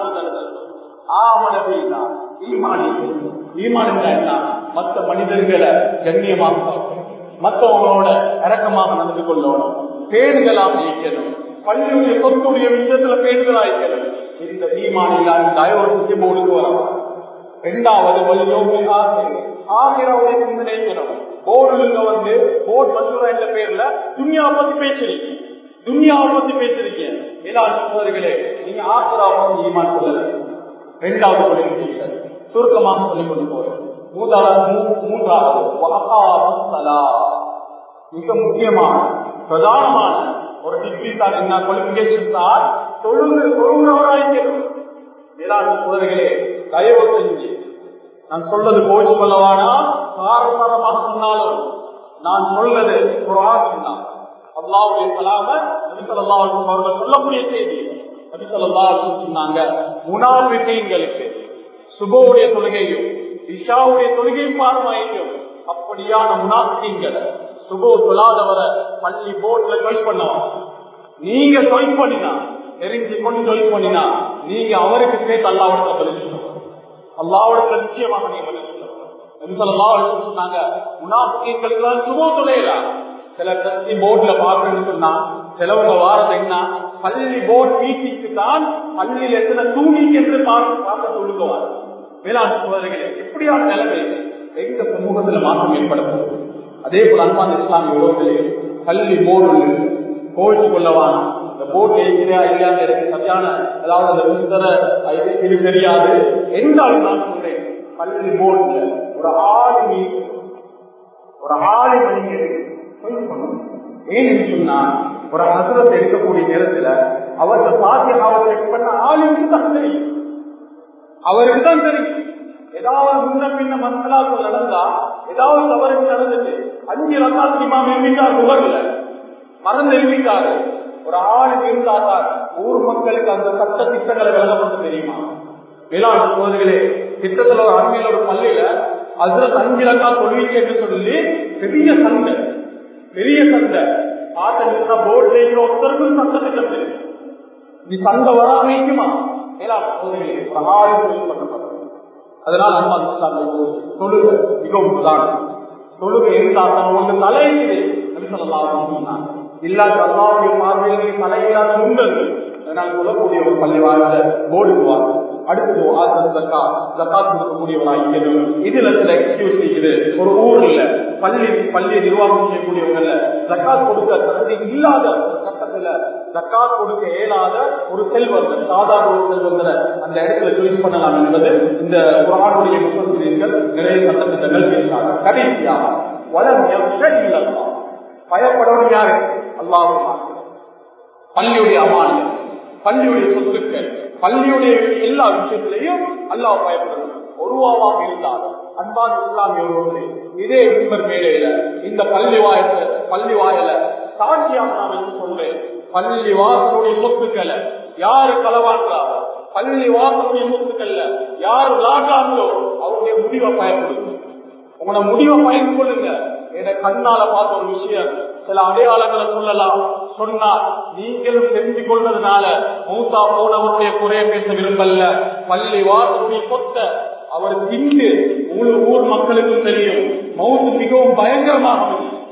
A: ஆமணவில்லா ஈமானி ஈமான் என்ன மற்ற மனிதர்களை கண்ணியமாக மற்றவங்களோட இறக்கமாக நடந்து கொள்ளணும் பேணுதலாக இயக்கணும் பள்ளியுடைய சொத்துடைய விஷயத்துல பேணுதலா இருக்கணும் இந்த ஈமான் இல்லாத தயவு போடுக்கு வரணும் இரண்டாவது வழியோகி ஆகிரவுடைய சிந்தனை இருக்கணும் போர்டுல வந்து போர்ட் மசூரா என்ற பேர்ல துன்யாவை பத்தி பேசுறீங்க துன்யாவை பத்தி பேசுறீங்க ஏதாவது சகோதரிகளே நீங்க ஆசிராவை ஈமான் சொல்லல இரண்டாவது வழி சுருக்கமாக சொல்லிக் கொண்டு போறேன் மூன்றாவது மூன்றாவது மிக முக்கியமான பிரதானமான ஒரு டிகிரி தான் என்ன குவாலிபிகேஷன் தான் தொழுகு தொழுகிறவராயிருக்கணும் மேலாண்மை சோதனைகளே தயவு செஞ்சு நான் சொல்றது கோச்சு கொள்ளவானா காரணமாக சொன்னாலும் நான் சொல்றது குரான் தான் அல்லாவுடைய கலாம நபிசல்லா அவர்கள் சொல்லக்கூடிய செய்தி நபிசல்லா சொன்னாங்க முனாபிகளுக்கு சுபோடைய தொழுகையும் இஷாவுடைய தொழுகையும் பாரமாயிக்கும் அப்படியான முனாபிங்களை சுபோ தொழாதவரை பள்ளி போர்ட்ல ஜாயின் பண்ணுவோம் நீங்க ஜாயின் பண்ணினா தெரிஞ்சு கொண்டு ஜாயின் பண்ணினா நீங்க அவருக்கு சேர்த்து அல்லாவிடத்தை பதில் அல்லாவிடத்துல நிச்சயமாக நீங்க பதில் சொன்னாங்க முனாபிகளுக்கு சுபோ தொலைலாம் சில கட்சி போர்ட்ல பாக்குறேன்னு சொன்னா சிலவங்க வாரது என்ன பள்ளி போர்ட் மீட்டிங்க்கு தான் பள்ளியில் எத்தனை தூணிக்கு என்று பார்க்க சொல்லுவார் வேளாண் சோதனைகள் எப்படியான நிலைமை எங்க சமூகத்துல மாற்றம் ஏற்படும் அதே போல அன்பான இஸ்லாமிய உறவுகளே பள்ளி போர்டு கோவிச்சு கொள்ளவான இந்த போர்டு இருக்கிறா இல்லையான்னு எனக்கு சரியான அதாவது அந்த விசித்தர இது தெரியாது என்றாலும் நான் சொல்றேன் பள்ளி போர்டுல ஒரு ஆறு மீ ஒரு ஆறு மணி ஏன்னு சொன்னா ஒரு ஹசரத்தை எடுக்கக்கூடிய நேரத்துல அவர்கிட்ட பாத்தியாவை செக் பண்ண ஆளுக்கு தான் தெரியும் அவருக்கு தான் தெரியும் ஏதாவது முன்ன பின்ன மனசலாக்கள் நடந்தா ஏதாவது தவறு நடந்துட்டு அஞ்சு ரசாத்து இமாம் எழுப்பிட்டார் உலகில் மறந்து எழுப்பிட்டாரு ஒரு ஆளுக்கு இருந்தாதான் ஊர் மக்களுக்கு அந்த சட்ட திட்டங்களை விளக்கப்பட்டு தெரியுமா வேளாண் சோதனைகளே திட்டத்துல ஒரு அருமையில ஒரு பள்ளியில அதுல அஞ்சு ரக்கா தொழிற்சேன்னு சொல்லி பெரிய சண்டை பெரிய சண்டை பார்த்து போர்டு ஒருத்தருக்கும் சண்டை திட்டம் தெரியும் நீ சண்டை வர அமைக்குமா வேளாண் சோதனைகளே பண்ணப்படும் அதனால் அம்மா தொழுகை மிகவும் உதாரணம் தொழுகை இருந்தால் ஒன்று தலையிலே சொன்னாங்க இல்லாத அல்லாவுடைய பார்வையிலே தலையில்லாத உண்டது அதனால் சொல்லக்கூடிய ஒரு பள்ளி வாழ்ந்த போடுவார் அடுத்து ஆசன் ஜக்கா ஜக்காத் கொடுக்கக்கூடியவராக இதுல சில எக்ஸ்கியூஸ் இருக்குது ஒரு ஊர்ல பள்ளி பள்ளி நிர்வாகம் செய்யக்கூடியவங்கல்ல ஜக்காத் கொடுக்க தகுதி இல்லாத ஒரு கட்டத்துல ஜக்காத் கொடுக்க இயலாத ஒரு செல்வந்தர் சாதாரண ஒரு செல்வந்தரை அந்த இடத்துல சூஸ் பண்ணலாம் என்பது இந்த குரானுடைய முப்பசிரியர்கள் நிறைய சட்டத்திட்டங்கள் பேசுறாங்க கடைசியாக வளம் இல்லல்லா பயப்படவும் யாரு அல்லாவும் பள்ளியுடைய அமானியம் பள்ளியுடைய சொத்துக்கள் பள்ளியுடைய எல்லா விஷயத்திலையும் அல்லாஹ் பயப்படணும் ஒருவாவாக இருந்தாலும் அன்பான இஸ்லாமிய ஒருவர்களே இதே உண்மர் மேலையில இந்த பள்ளி வாயல பள்ளி வாயல சாட்சியாக நான் வச்சு சொல்றேன் பள்ளி வாசனுடைய சொத்துக்களை யாரு களவாடுறாரோ பள்ளி வாசனுடைய சொத்துக்கள்ல யாரு விளாடுறாங்களோ அவருடைய முடிவை பயன்படுத்தும் உங்களோட முடிவை பயன்படுங்க என கண்ணால பார்த்த ஒரு விஷயம் சில அடையாளங்களை சொல்லலாம் சொன்னார் நீங்களும் தெரிந்து கொள்வதனால மூத்தா போனவருடைய குறைய பேச விரும்பல்ல பள்ளி வாசலுடைய கொத்த அவர் திண்டு முழு ஊர் மக்களுக்கும் தெரியும் மவுத்து மிகவும் பயங்கரமாக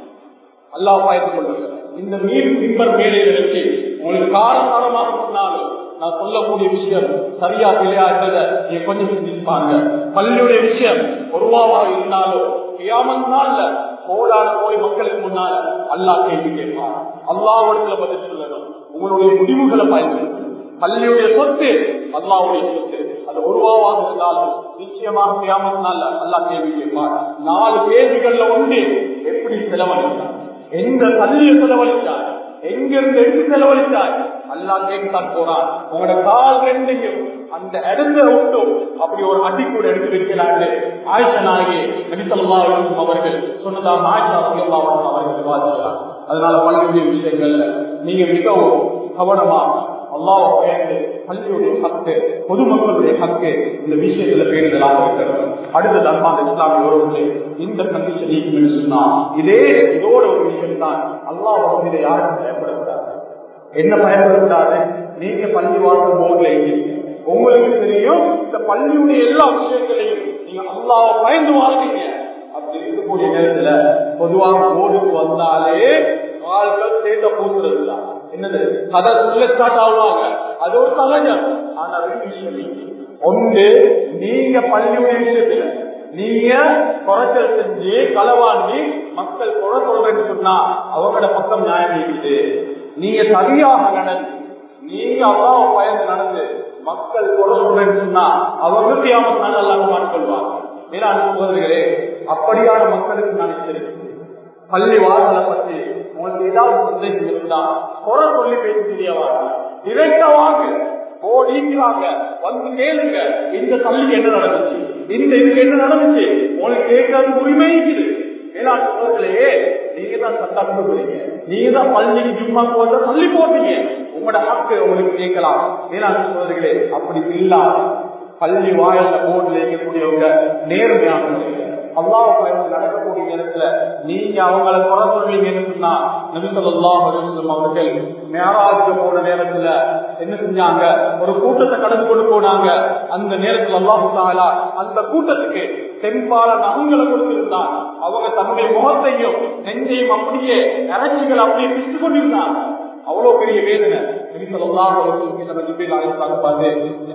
A: அல்லாஹ் பயந்து கொள்ளுங்க இந்த மீன் பிம்பர் மேடையில் வச்சு உங்களுக்கு காரணமாக சொன்னாலும் நான் சொல்லக்கூடிய விஷயம் சரியா இல்லையா என்பதை நீங்க கொஞ்சம் சிந்திப்பாங்க பள்ளியுடைய விஷயம் ஒருவாவாக இருந்தாலும் கியாமன் நாள்ல கோடான கோடி மக்களுக்கு முன்னால அல்லாஹ் கேள்வி கேட்பார் அல்லாஹ்விடத்துல பதில் சொல்லணும் உங்களுடைய முடிவுகளை பயன்படுத்தும் பள்ளியுடைய சொத்து அல்லாவுடைய சொத்து அது ஒருவாவாக இருந்தாலும் நிச்சயமாக கியாமன் நாள்ல அல்லாஹ் கேள்வி கேட்பார் நாலு கேள்விகள்ல ஒன்று எப்படி செலவழித்தார் எந்த தள்ளிய செலவழித்தார் எங்கிருந்து எடுத்து செலவழித்தார் அல்லா கேட்கத்தான் போறான் உங்களோட கால் ரெண்டையும் அந்த இடத்த விட்டும் அப்படி ஒரு அடி கூட எடுத்து வைக்கிறாங்க ஆயிஷா நாயகி நபிசல்லா அவர்கள் சொன்னதாக ஆயிஷா ரலியல்லாஹு அன்ஹா அவர்கள் விவாதிக்கிறார் அதனால பல்வேறு விஷயங்கள்ல நீங்க மிகவும் கவனமா அல்லாஹ் பயந்து பள்ளியுடைய ஹக்கு பொதுமக்களுடைய ஹக்கு இந்த விஷயத்துல பேருதலாக இருக்கிறது அடுத்தது அன்பான இஸ்லாமிய உறவுகளே இந்த கண்டிஷன் நீக்கும் சொன்னா இதே இதோட ஒரு விஷயம் தான் அல்லாஹ் வந்து இதை யாருக்கும் பயன்படுத்தாது என்ன பயன்படுத்தாது நீங்க பள்ளி வாசல் போர்டுல இருக்கீங்க உங்களுக்கு தெரியும் இந்த பள்ளியுடைய எல்லா விஷயங்களையும் நீங்க அல்லாஹ் பயந்து வாழ்றீங்க அப்படி இருக்கக்கூடிய நேரத்துல பொதுவாக போர்டுக்கு வந்தாலே ஆள்கள் சேர்த்த பூசுறது தான் என்னது கதை சொல்ல ஸ்டார்ட் ஆகுவாங்க அது ஒரு சகஜம் ஆனா ரெண்டு விஷயம் இருக்கு. ஒன்று நீங்க பள்ளியுடைய விஷயத்துல நீங்க குறைச்சல் செஞ்சு களவாண்டி மக்கள் குறை சொல்றேன்னு சொன்னா அவங்களோட பக்கம் நியாயம் இருக்குது நீங்க சரியாக நடந்து நீங்க அல்லாஹ் பயந்து நடந்து மக்கள் குறை சொல்றேன்னு சொன்னா அவங்க தியாமம் நல்லா மாற்றிக்கொள்வாங்க மேலான சகோதரிகளே அப்படியான மக்களுக்கு நான் எச்சரிக்கிறேன் பள்ளி வாசலை பத்தி உங்களுக்கு ஏதாவது சந்தேகம் இருந்தா குறை சொல்லி பேச தெரியவா டிரெக்டா வாங்க ஓடிக்கிறாங்க வந்து கேளுங்க இந்த தள்ளிக்கு என்ன நடந்துச்சு இந்த இதுக்கு என்ன நடந்துச்சு உங்களுக்கு கேட்கறது உரிமை இருக்குது மேலாண் சோதர்களே நீங்க தான் சட்டம் கொடுக்குறீங்க நீங்க தான் பள்ளிக்கு ஜும்மா போத தள்ளி போட்டீங்க உங்களோட ஹக்கு உங்களுக்கு கேட்கலாம் மேலாண் சோதர்களே அப்படி இல்லாம பள்ளி வாயில போர்டுல இருக்கக்கூடியவங்க நேர்மையானவங்க அல்லாஹ் பயந்து நடக்கக்கூடிய நேரத்துல நீங்க அவங்கள குறை சொல்வீங்கன்னு சொன்னா நபிசல்லாஹ் அலிஸ்லம் அவர்கள் மேராஜுக்கு போன நேரத்துல என்ன செஞ்சாங்க ஒரு கூட்டத்தை கடந்து கொண்டு போனாங்க அந்த நேரத்துல அல்லாஹு தாலா அந்த கூட்டத்துக்கு தென்பால நகங்களை கொடுத்திருந்தான் அவங்க தன்னுடைய முகத்தையும் நெஞ்சையும் அப்படியே இறைச்சிகள் அப்படியே பிடிச்சு கொண்டிருந்தாங்க அவ்வளவு பெரிய வேதனை நபிசல்லாஹ் அலிஸ்லம் பார்த்து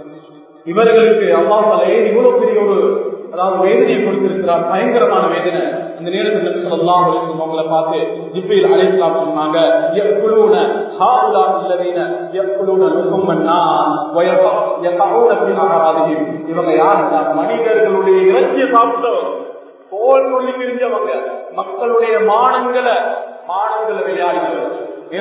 A: இவர்களுக்கு அம்மா தலையே இவ்வளவு பெரிய ஒரு அதாவது வேதனையை கொடுத்திருக்கிறார் பயங்கரமான வேதனை அந்த நேரத்தில் நபி ஸல்லல்லாஹு அலைஹி வஸல்லம் அவங்களை பார்த்து ஜிப்ரீல் அலைஹிஸ்ஸலாம் சொன்னாங்க யக்குலூன ஹாஉலா அல்லதீன யக்குலூன லுஹும்மன்னா வயப யகஊன ஃபீ அராதிஹிம் இவங்க யாருன்னா மனிதர்களுடைய இறைச்சியை சாப்பிட்டவங்க போல் சொல்லி தெரிஞ்சவங்க மக்களுடைய மானங்களை மானங்களை விளையாடுகிறவங்க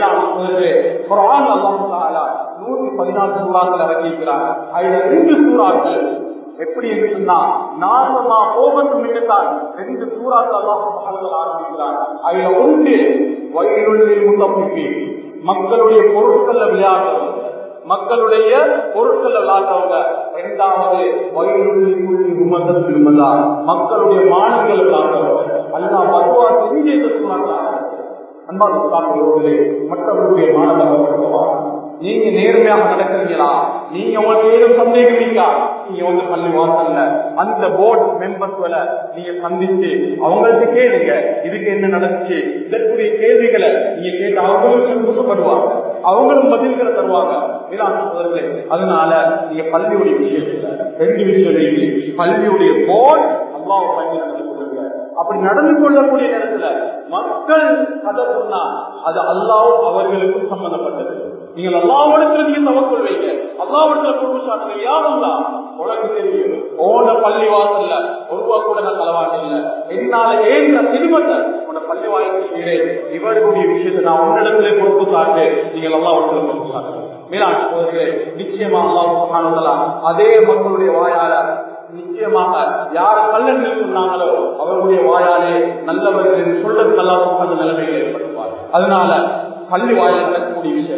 A: நூத்தி பதினாலு சூறாக்கள் இறங்கியிருக்கிறார் அதுல ரெண்டு சூறாக்கள் எப்படி என்று சொன்னா நார்மமா போகட்டும் என்றுதான் ரெண்டு சூறாக்கள் எல்லாம் ஆரம்பிக்கிறார் அதுல ஒன்று வயிறுள்ளில் முத்தப்பிப்பி மக்களுடைய பொருட்கள்ல விளையாடுறவங்க மக்களுடைய பொருட்கள் விளையாடுறவங்க இரண்டாவது வயிறுள்ளி உமதத்தில் மக்களுடைய மானங்கள் விளையாடுறவங்க அல்லா மதுவா செஞ்சு சொன்னாங்க அன்பாளர்களே மற்றவர்களுடைய மானதம் நீங்க நேர்மையாக நடக்கிறீங்களா நீங்க உங்களுக்கு ஏதும் சந்தேகம் இருக்கா நீங்க வந்து பள்ளி வாசல்ல அந்த போர்டு மெம்பர்ஸ்களை நீங்க சந்திச்சு அவங்களுக்கு கேளுங்க இதுக்கு என்ன நடந்துச்சு இதற்குரிய கேள்விகளை நீங்க கேட்டு அவங்களும் சந்தோஷப்படுவாங்க அவங்களும் பதில்களை தருவாங்க சகோதரர்களே அதனால நீங்க பள்ளியுடைய விஷயத்துல ரெண்டு விஷயம் இருக்கு பள்ளியுடைய போர்டு அல்லாவை பள்ளி நடந்து கொள்ளுங்க அப்படி நடந்து கொள்ளக்கூடிய நேரத்துல மக்கள் கதை சொன்னா அது அல்லாவும் அவர்களுக்கும் சம்பந்தப்பட்டது நீங்கள் அல்லாவிடத்துல நீங்க தவக்கொள் வைங்க அல்லாவிடத்துல குடும்ப சாட்டுங்க யாருந்தா உனக்கு தெரியும் ஓன பள்ளி வாசல்ல ஒரு ரூபா கூட நான் தலைவாங்க இல்ல என்னால ஏன் திருமத்தை உன பள்ளி வாய்ப்பு இவர்களுடைய விஷயத்தை நான் உன்னிடத்திலே பொறுப்பு சாட்டு நீங்கள் அல்லாவிடத்துல பொறுப்பு சாட்டுங்க மேலாண் சோதரிகளே நிச்சயமா அல்லாஹ் அதே மக்களுடைய வாயால நிச்சயமாக யார கல்லன் சொன்னாங்களோ அவர்களுடைய வாயாலே நல்லவர்கள் என்று சொல்றது நல்லா சொன்ன நிலைமைகள் ஏற்படுவார் அதனால பள்ளி வாயில் நடக்கக்கூடிய விஷயங்கள்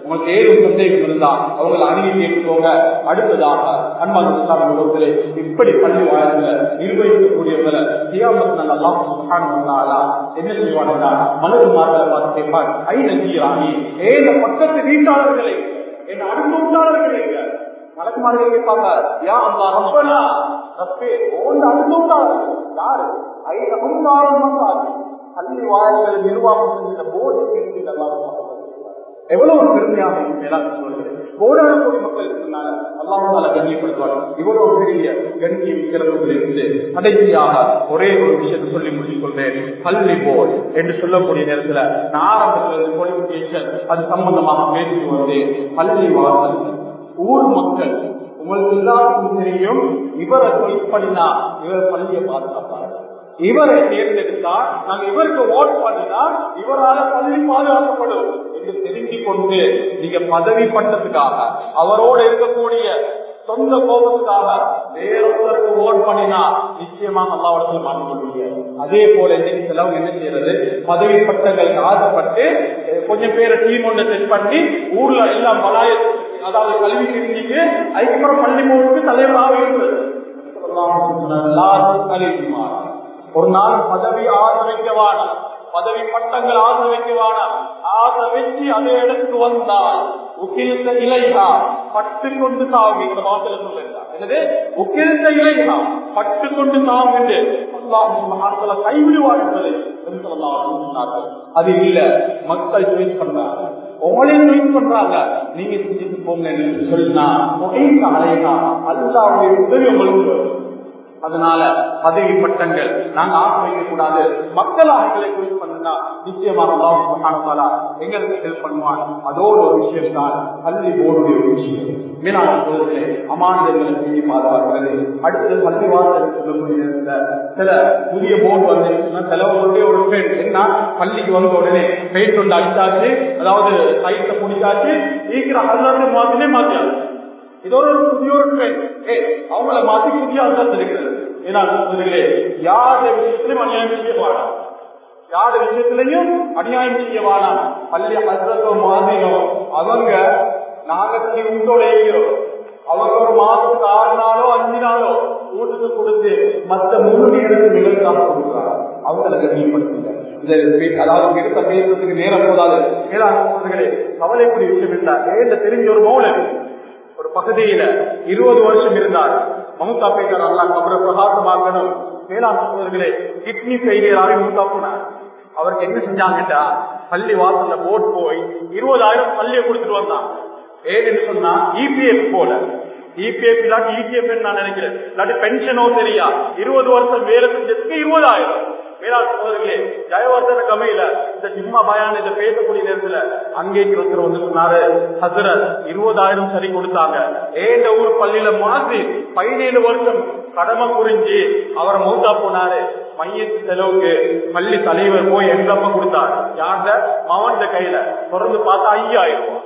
A: உங்களுக்கு ஏதும் சந்தேகம் இருந்தா அவங்களை அணுகி கேட்டுக்கோங்க அடுத்ததாக அன்பான இஸ்லாமிய உலகத்திலே இப்படி பள்ளி வாயங்களை நிர்வகிக்கக்கூடியவங்களை தியாமத்து எல்லாம் சுகானா என்ன செய்வாங்கன்னா மனது மார்களை பார்த்து கேட்பான் ஐ நஞ்சிராணி ஏ இந்த பக்கத்து வீட்டாளர்களை என் அடுத்த வீட்டாளர்களே மலக்குமார்கள் கேட்பாங்க யா அம்மா ரப்பனா ரப்பே ஓண்ட அடுத்த யாரு ஐந்து முன்னாள் பள்ளி வாயல்களை நிர்வாகம் செஞ்ச போர்டு பேசி எவ்வளவு ஒரு பெருமையாக மேலாக சொல்கிறேன் கோடான கோடி மக்கள் இருக்கிறனால அல்லாஹால கண்ணியப்படுத்துவாங்க இவ்வளவு பெரிய கண்ணியம் சிறப்புகளிலிருந்து கடைசியாக ஒரே ஒரு விஷயத்தை சொல்லி முடித்துக் கொள்றேன் பள்ளி போர்டு என்று சொல்லக்கூடிய நேரத்துல நான் ஆரம்பத்தில் குவாலிபிகேஷன் அது சம்பந்தமாக பேசி வந்தேன் பள்ளி வாசல் ஊர் மக்கள் உங்களுக்கு எல்லாருக்கும் தெரியும் இவரை மிஸ் பண்ணினா இவர் பள்ளியை பாதுகாப்பார் இவரை தேர்ந்தெடுத்தா நாங்க இவருக்கு ஓட் பண்ணினா இவரால பள்ளி பாதுகாக்கப்படும் என்று தெரிஞ்சு கொண்டு நீங்க பதவி பட்டத்துக்காக அவரோட இருக்கக்கூடிய சொந்த கோபத்துக்காக வேறொருத்தருக்கு ஓட் பண்ணினா நிச்சயமாக அல்லாவிடத்தில் மாற்றிக்கொள்வீங்க அதே போல இன்னைக்கு சிலவங்க என்ன செய்யறது பதவி பட்டங்களுக்கு ஆசைப்பட்டு கொஞ்சம் பேரை டீம் ஒன்று செட் பண்ணி ஊர்ல எல்லாம் பலாய அதாவது கல்வி தெரிஞ்சுக்கு அதுக்கப்புறம் பள்ளி போருக்கு தலைவராக இருந்தது ஒரு நாள் பதவி ஆசை வைக்க வேணாம் பதவி பட்டங்கள் ஆசை வைக்க வேணாம் ஆசை வச்சு அதே இடத்துக்கு வந்தால் உக்கிழ்ந்த இலைகா பட்டு கொண்டு தாவும் இந்த வார்த்தையில சொல்லிருக்காங்க என்னது உக்கிழ்ந்த இலைகா பட்டு கொண்டு தாவும் என்று அல்லாஹ் கைவிடுவார் என்பதை சொன்னார்கள் அது இல்ல மக்கள் சாய்ஸ் பண்றாங்க உங்களையும் சாய்ஸ் பண்றாங்க நீங்க செஞ்சுட்டு போங்க சொன்னா அலைகா அல்லாவுடைய உதவி உங்களுக்கு அதனால பதவி பட்டங்கள் நாங்க ஆசிரியக்க கூடாது மக்கள் ஆய்வுகளை குறித்து பண்ணுனா நிச்சயமாக அல்லாஹால எங்களுக்கு ஹெல்ப் பண்ணுவான் அதோட ஒரு விஷயம் தான் கல்வி போர்டுடைய ஒரு விஷயம் மீனான பொழுது அமானிதங்களை செய்தி பாதுகாக்கிறது அடுத்தது பள்ளி வாசல் சொல்லக்கூடிய சில புதிய போர்டு வந்துச்சுன்னா சிலவங்களுடைய ஒரு பெண் என்ன பள்ளிக்கு வந்த உடனே பெயிண்ட் ஒன்று அடிச்சாச்சு அதாவது சைட்டை முடிச்சாச்சு சீக்கிரம் அதுல மாதிரியே மாத்தியாச்சு இதோட ஒரு புதிய ஒரு ட்ரெண்ட் ஏ அவங்கள மாத்தி புதிய அர்த்தம் இருக்கிறது ஏன்னா சொல்லுங்களே யார விஷயத்திலும் அநியாயம் செய்ய வேணாம் யார விஷயத்திலையும் அநியாயம் செய்ய வேணாம் பள்ளி அசத்தோ மாதிரியோ அவங்க நாகத்தி உண்டோட இருக்கிறோம் அவங்க ஒரு மாசத்துக்கு ஆறு நாளோ அஞ்சு நாளோ வீட்டுக்கு கொடுத்து மற்ற மூணு நேரத்துக்கு நிகழ்ச்சாக கொடுக்குறாங்க அவங்களை கண்ணியப்படுத்துங்க அதாவது எடுத்த பேசுறதுக்கு நேரம் போதாது மேலாண்மைகளே கவலைக்குரிய விஷயம் இல்லை இந்த தெரிஞ்ச ஒரு மௌலன் ஒரு பகுதியில இருபது வருஷம் இருந்தார் மமுதா பேக்கர் அல்லா கபரை பிரகாசமாக்கணும் மேலாண் சகோதரர்களே கிட்னி ஃபெயிலியர் மமுதா போனார் அவருக்கு என்ன செஞ்சாங்கட்டா பள்ளி வாசல்ல போட் போய் இருபதாயிரம் பள்ளியை கொடுத்துட்டு வந்தான் ஏன்னு சொன்னா இபிஎஃப் போல இபிஎஃப் இல்லாட்டி இபிஎஃப் நான் நினைக்கிறேன் இல்லாட்டி பென்ஷனோ தெரியா இருபது வருஷம் வேலை செஞ்சதுக்கு இருபதாயிரம் மேலாண் சகோதரர்களே ஜெயவர்தன கமையில இந்த ஜிம்மா பயான இதை பேசக்கூடிய நேரத்துல அங்கேக்கு ஒருத்தர் வந்து சொன்னாரு ஹசரத் இருபதாயிரம் சரி கொடுத்தாங்க ஏண்ட ஊர் பள்ளியில மாற்றி பதினேழு வருஷம் கடமை புரிஞ்சு அவரை மௌத்தா போனாரு மையத்து செலவுக்கு பள்ளி தலைவர் போய் எங்கப்ப கொடுத்தார் யார்த மவன் கையில தொடர்ந்து பார்த்தா ஐயாயிரம் ரூபாய்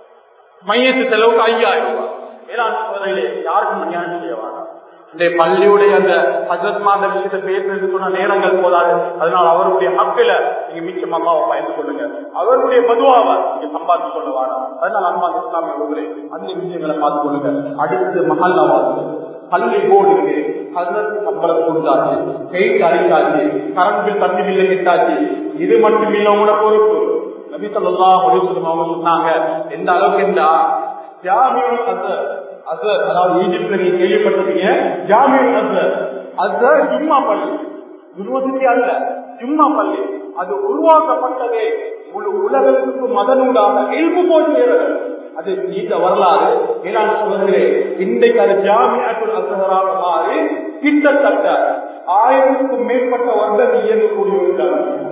A: மையத்து செலவுக்கு ஐயாயிரம் ரூபாய் மேலாண் சகோதரர்களே யாருக்கும் அநியாயம் செய்ய வேண்டாம் இந்த பள்ளியுடைய அந்த ஹசரத் மாத விஷயத்தை பேசுறது சொன்ன நேரங்கள் போதாது அதனால் அவருடைய ஹக்கில நீங்க மிச்சம் அம்மாவை பயந்து கொள்ளுங்க அவருடைய பதுவாவை நீங்க சம்பாதிச்சு கொள்ள வேண்டாம் அதனால அம்மா இஸ்லாமிய உங்களே அந்த விஷயங்களை பார்த்து கொள்ளுங்க அடுத்தது மஹல்லாவாது பள்ளி போர்டு இருக்கு ஹசரத் சம்பளம் கொடுத்தாச்சு பெயிண்ட் அடித்தாச்சு கரண்ட் பில் தண்ணி பில்லை கிட்டாச்சு இது மட்டும் இல்ல உங்களோட பொறுப்பு நபி சொல்லா ஒளிசலம் அவங்க சொன்னாங்க எந்த அளவுக்கு இருந்தா ஜாமியுல் அசர் அசர் அதாவது ஈஜிப்ட்ல நீங்க கேள்விப்பட்டிருக்கீங்க ஜாமியுல் அசர் அசர் ஜும்மா பள்ளி யூனிவர்சிட்டி அல்ல ஜும்மா பள்ளி அது உருவாக்கப்பட்டதே முழு உலகத்துக்கு மதனூடாக இல்பு போட்டியவர்கள் அது நீண்ட வரலாறு ஏன்னா சொல்கிறேன் இன்றைக்கு அது ஜாமியாக்குள் அசகராக மாறி கிட்டத்தட்ட ஆயிரத்துக்கும் மேற்பட்ட வருடம் இயங்கக்கூடிய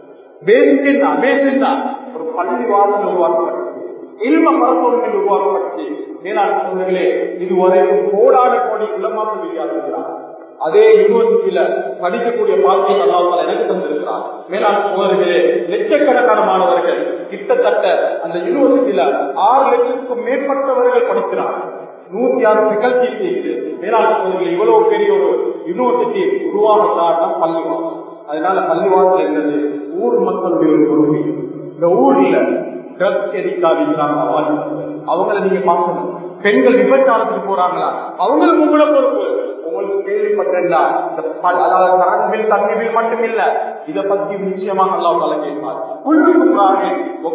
A: பேசிக் தான் பேசிக் தான் ஒரு பள்ளி வாசல் உருவாக்கப்பட்டது இல்ம பரப்பொருள் உருவாக்கப்பட்டு மேலாண் சோதர்களே இதுவரைக்கும் கோடான கோடி உலமாக்க விளையாடுகிறார் அதே யூனிவர்சிட்டியில படிக்கக்கூடிய பாக்கியம் அல்லாமல் எனக்கு தந்திருக்கிறார் மேலாண் சோதர்களே லட்சக்கணக்கான மாணவர்கள் கிட்டத்தட்ட அந்த யூனிவர்சிட்டியில ஆறு லட்சத்துக்கும் மேற்பட்டவர்கள் படிக்கிறார் நூத்தி ஆறு ஃபெகல்டி இருக்குது மேலாண் சோதர்கள் இவ்வளவு பெரிய ஒரு யூனிவர்சிட்டி உருவாக காரணம் பள்ளிவாசல் அதனால பள்ளிவாசல் என்னது ஊர் மக்களுடைய ஒரு பொறுமை இந்த ஊர்ல ட்ரக்ஸ் எதிர்க்காதீங்க அவங்கள நீங்க பார்க்கணும் பெண்கள் விபச்சாரத்துக்கு போறாங்களா அவங்களுக்கு உங்களோட பொறுப்பு உங்களுக்கு கேள்விப்பட்டா அதாவது கரண்ட் பில் தண்ணி பில் மட்டும் இல்ல இத பத்தி நிச்சயமாக அல்லாஹ் தாலா கேட்பார் உள்ளுக்குள்ளாக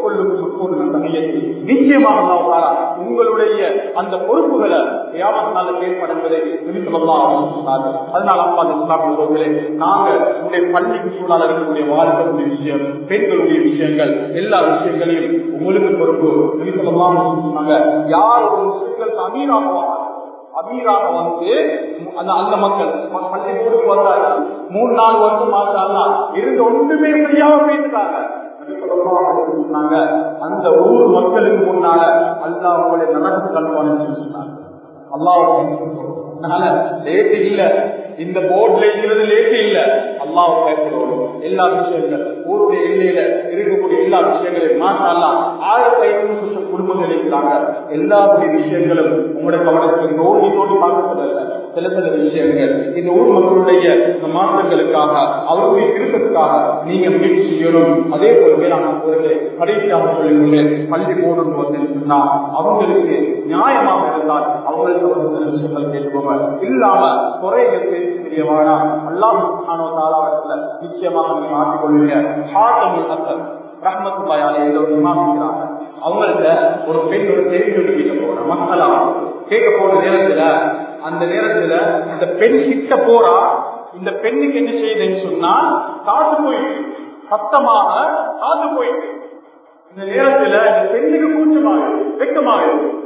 A: நிச்சயமாக அல்லாஹ் தாலா உங்களுடைய அந்த பொறுப்புகளை ஏமாத்தினால ஏற்படுவதை சொன்னார்கள் அதனால அப்பா இஸ்லாமிய உறவுகளே நாங்க உங்களுடைய பள்ளிக்கு சூழலாக இருக்கக்கூடிய வாழ்க்கையுடைய விஷயம் பெண்களுடைய விஷயங்கள் எல்லா விஷயங்களையும் உங்களுக்கு பொறுப்பு சொன்னாங்க யார் ஒரு முஸ்லிம்கள் அமீராகுவாங்க அமீராக வந்து அந்த அந்த மக்கள் பள்ளி ஊருக்கு வந்தாங்க மூணு நாலு வருஷம் ஆச்சாலாம் இருந்து ஒன்றுமே தெரியாம பேசுறாங்க சொன்னாங்க அந்த ஊர் மக்களுக்கு முன்னால அல்லா உங்களை நடந்து கல்வான்னு சொன்னாங்க அல்லாஹ் லேட்டு இல்ல இந்த போர்ட்ல இருக்கிறது லேட்டு இல்ல அல்லாஹ் பயப்படுவோம் எல்லா விஷயங்கள் ஊருடைய எல்லையில இருக்கக்கூடிய எல்லா விஷயங்களையும் மாற்றலாம் ஆயிரத்தி ஐநூறு வருஷம் குடும்பங்கள் இருக்கிறாங்க எல்லாருடைய விஷயங்களும் உங்களுடைய கவனத்துக்கு தோண்டி தோண்டி பார்க்க சொல்லல சில சில விஷயங்கள் இந்த ஊர் மக்களுடைய மாற்றங்களுக்காக அவருடைய விருப்பத்துக்காக நீங்க முயற்சி செய்யணும் அதே போலவே நான் அவர்களை கடைசியாக சொல்லிக்கொண்டேன் பள்ளி போடணும் வந்து சொன்னா அவங்களுக்கு நியாயமாக இருந்தால் அவங்களுக்கு ஒரு சில விஷயங்கள் கேட்போங்க இல்லாம குறைகள் பேசி தெரியவானா அல்லாஹ் தாலாவரத்துல நிச்சயமாக நீங்க மாற்றிக்கொள்வீங்க ஹாத்தமுல் அசர் ரஹமத்துல்லாயாலே ஏதோ இமாமிக்கிறாங்க அவங்கள்ட்ட ஒரு பெண் ஒரு கேள்வி கேட்க போற மக்களா கேட்க போற நேரத்துல அந்த நேரத்துல இந்த பெண் கிட்ட போறா இந்த பெண்ணுக்கு என்ன செய்யுதுன்னு சொன்னா காத்து போயிட்டு சத்தமாக காத்து போயிட்டு இந்த நேரத்துல இந்த பெண்ணுக்கு கூச்சமாக வெக்கமாக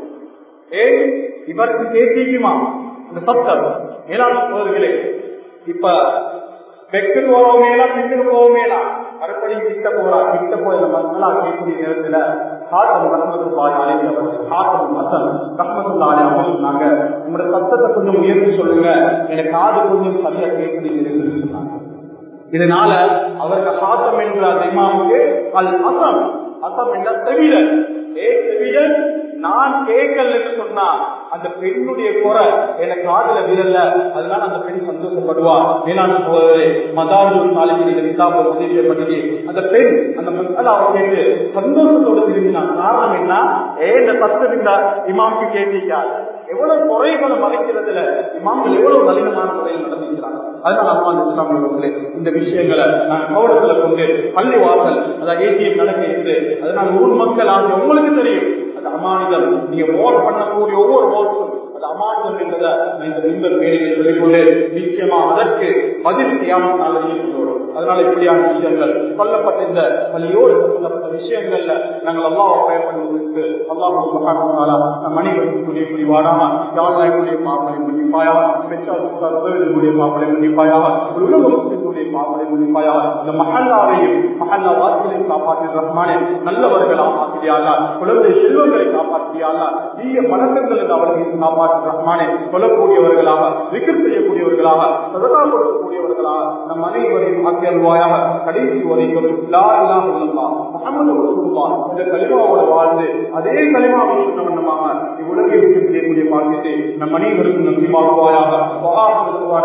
A: ஏன் இவருக்கு கேட்குமா அந்த சத்தம் மேலான சோதர்களே இப்ப வெக்கு போவோமேலா பின்னுக்கு போவோமேலா மறுபடி கிட்ட போறா கிட்ட போய் நம்ம நல்லா கேட்கக்கூடிய நேரத்துல காத்தம் ரஹமத்துல்லாஹி அலைஹி அவர்கள் காத்தம் மசன் ரஹமத்துல்லாஹி அவங்க சொன்னாங்க உங்களோட சத்தத்தை கொஞ்சம் உயர்த்தி சொல்லுங்க எனக்கு காது கொஞ்சம் சரியா கேட்குறீங்கன்னு சொன்னாங்க இதனால அவருக்கு ஹாத்தம் என்ற அந்த இமாமுக்கு அல் அசம் அசம் என்ற செவிலன் ஏ செவிலன் நான் கேட்கலன்னு சொன்னா அந்த பெண்ணுடைய குறை எனக்கு காதல விரல்ல அதனால அந்த பெண் சந்தோஷப்படுவா மேலான போதே மதாஜு சாலைகளில் கிதாப உபதேசப்பட்டது அந்த பெண் அந்த மக்கள் அவர் கேட்டு சந்தோஷத்தோட திரும்பினான் காரணம் என்ன ஏ இந்த சத்தம் இந்த இமாமுக்கு கேட்டிருக்காரு எவ்வளவு குறைகளை மறைக்கிறதுல இமாம்கள் எவ்வளவு நளினமான முறையில் நடந்திருக்கிறாங்க அதனால அம்மா இஸ்லாமியர்களே இந்த விஷயங்களை நான் கவனத்துல கொண்டு பள்ளி வாசல் அதாவது ஏடிஎம் நடக்க இருந்து அதனால ஊர் மக்கள் ஆகிய உங்களுக்கு தெரியும் அது அமானிதம் நீங்க ஓட் பண்ணக்கூடிய ஒவ்வொரு ஓட்டும் அது அமானிதம் என்பதை இந்த மின்பர் பேரில் சொல்லிக்கொண்டு நிச்சயமா அதற்கு பதில் செய்யாமல் நாளையும் அதனால இப்படியான விஷயங்கள் சொல்லப்பட்ட இந்த பள்ளியோடு சொல்லப்பட்ட விஷயங்கள்ல நாங்கள் அல்லாஹ் பயப்படுவதற்கு அல்லாஹ் மணிகளுக்கு துணை புரிவாராம யாழ்லாய்க்குடைய மாப்பிளை மன்னிப்பாயா பெற்றாருடைய மாப்பிளை மன்னிப்பாயா உலக முஸ்லிம்களுடைய மாப்பிளை மன்னிப்பாயா இந்த மஹல்லாவையும் மஹல்லா வாசிகளையும் காப்பாற்றி ரஹ்மானே நல்லவர்களாக ஆக்கிறியாளா குழந்தை செல்வங்களை காப்பாற்றியாளா தீய பழக்கங்கள் அவர்களை காப்பாற்றி ரஹ்மானே கொல்லக்கூடியவர்களாக விக்கர் செய்யக்கூடியவர்களாக சதகா கொடுக்கக்கூடியவர்களாக நம் அனைவரையும் ஆக்கியல்வாயாக கடைசி வரைக்கும் லா இல்லாம உள்ளா முகமது ரசூல்லா இந்த கலிமாவோட வாழ்ந்து அதே கலிமாவை சொன்ன வண்ணமாக இவ்வுலகை விட்டு செய்யக்கூடிய பாக்கியத்தை நம் அனைவருக்கும் நம்பிமாகுவாயாக